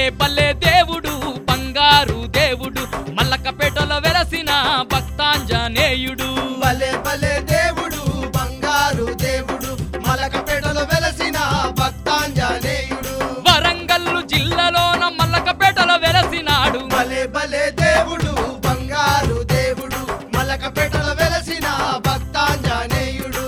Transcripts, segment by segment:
బలే బలే దేవుడు బంగారు దేవుడు మల్లకపేటలో వెలసిన భక్తాంజనేయుడు భలే భలే దేవుడు బంగారు దేవుడు మలకపేటలో వెలసిన భక్తాంజనేయుడు వరంగల్లు జిల్లాలోన మల్లకపేటలో వెలసినాడు భలే భలే దేవుడు బంగారు దేవుడు మలకపేటలో వెలసిన భక్తాంజనేయుడు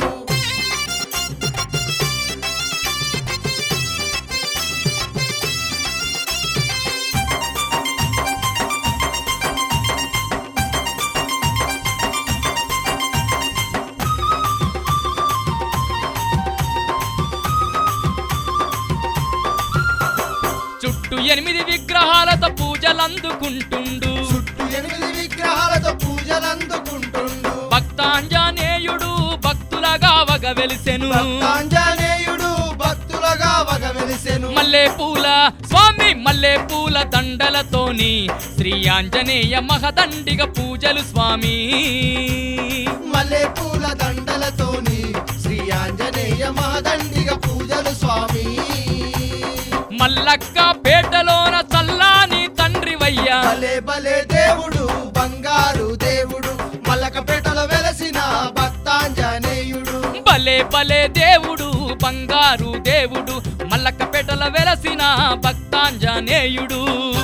చుట్టూ ఎనిమిది విగ్రహాలతో పూజలందుకుంటుండు చుట్టూ ఎనిమిది విగ్రహాలతో పూజలందుకుంటుండు భక్తాంజనేయుడు భక్తులగా వగ వెలిసెను భక్తాంజనేయుడు భక్తులగా వగ వెలిసెను మల్లె పూల స్వామి మల్లె పూల దండలతోని శ్రీ ఆంజనేయ మహదండిగ పూజలు స్వామి మల్లె పూల దండలతోని శ్రీ ఆంజనేయ మహదండిగ పూజలు స్వామి మల్లక్క పేటలోన చల్లాని తండ్రి వయ్యా భలే భలే దేవుడు బంగారు దేవుడు మల్లకపేటలో వెలసిన భక్తాంజనేయుడు భలే భలే దేవుడు బంగారు దేవుడు మల్లక్కపేటలో వెలసిన భక్తాంజనేయుడు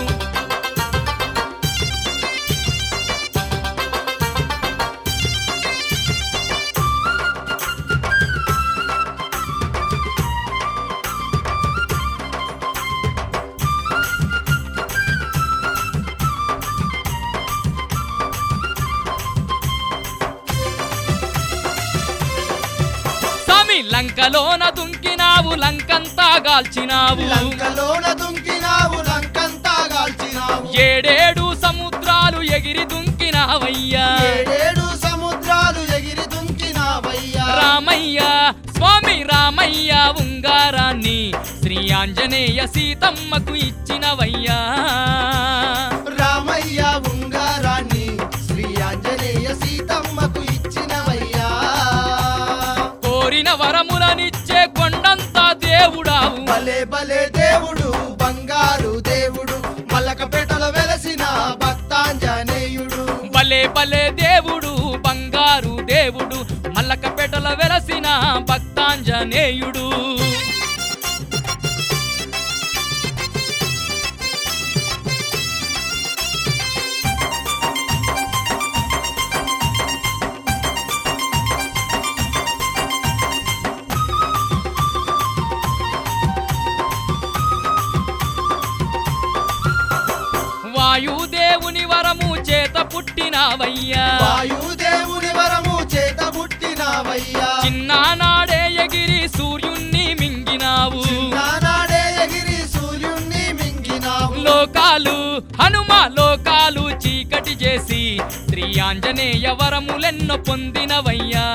స్వామి లంకలోన దుంకినావు లంకంతా గాల్చినావు లంకలోన దుంకినావు లంకంతా గాల్చినావు ఏడేడు సముద్రాలు ఎగిరి దుంకినావయ్యా ఏడేడు సముద్రాలు ఎగిరి దుంకినావయ్యా రామయ్య స్వామి రామయ్య ఉంగారాన్ని శ్రీ ఆంజనేయ సీతమ్మకు ఇచ్చినవయ్యా రామయ్య ఉంగారాన్ని శ్రీ ఆంజనేయ సీతమ్మకు ఇచ్చినవయ్యా కోరిన వరములనిచ్చే కొండంతా దేవుడావు భలే భలే దేవుడు బంగారు దేవుడు మల్లకపేటలో వెలసిన భక్తాంజనేయుడు భలే భలే దేవుడు బంగారు దేవుడు మల్లకపేటలో వెలసిన భక్తాంజనేయుడు వాయుదేవుని వరము చేత పుట్టినావయ్యా వాయుదేవుని వరము చేత పుట్టినావయ్యా చిన్ననాడే ఎగిరి సూర్యుణ్ణి మింగినావు నానాడే ఎగిరి సూర్యుణ్ణి మింగినావు లోకాలు హనుమ లోకాలు చీకటి చేసి శ్రీ ఆంజనేయ వరములెన్నో పొందినవయ్యా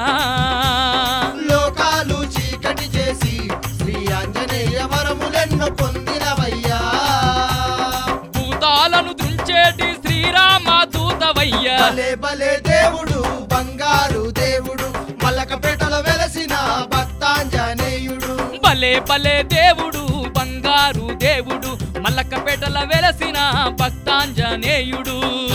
లోకాలు చీకటి చేసి శ్రీ ఆంజనేయ వరములెన్నో పొందినవయ్యా భూతాలను దృంచేటి శ్రీరామ దూతవయ్యా భలే భలే దేవుడు బంగారు దేవుడు మల్లకపేటలో వెలసిన భక్తాంజనేయుడు భలే భలే దేవుడు బంగారు దేవుడు మల్లక్కపేటల వెలసిన భక్తాంజనేయుడు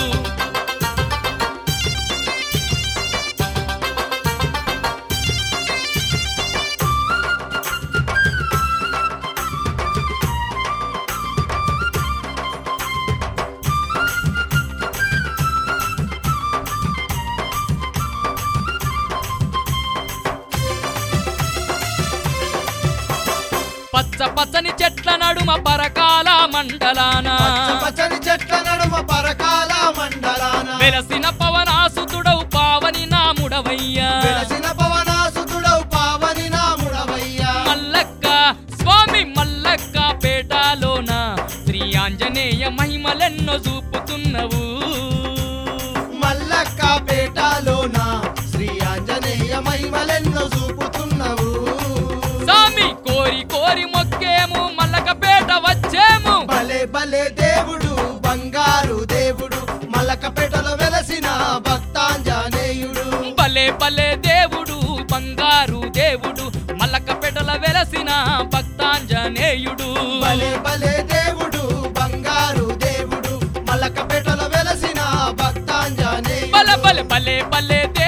పచ్చ పచ్చని చెట్ల నడుమ పరకాల మండలాన పచ్చ పచ్చని చెట్ల నడుమ పరకాల మండలాన వెలసిన పవనాసుతుడవు పావని నాముడవయ్యా వెలసిన పవనాసుతుడవు పావని నాముడవయ్యా మల్లక్క స్వామి మల్లక్క పేటలోన శ్రీ ఆంజనేయ మహిమలెన్నో చూపుతున్నవు మల్లక్క పేటలోన శ్రీ ఆంజనేయ మహిమలెన్నో చూపుతున్నవు స్వామి కోరి కోరి మొక్కేము మల్లకపేట వచ్చేము భలే భలే దేవుడు బంగారు దేవుడు మల్లకపేటలో వెలసిన భక్తాంజనేయుడు భలే భలే దేవుడు బంగారు దేవుడు మల్లకపేటల వెలసిన భక్తాంజనేయుడు భలే భలే దేవుడు బంగారు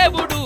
దేవుడు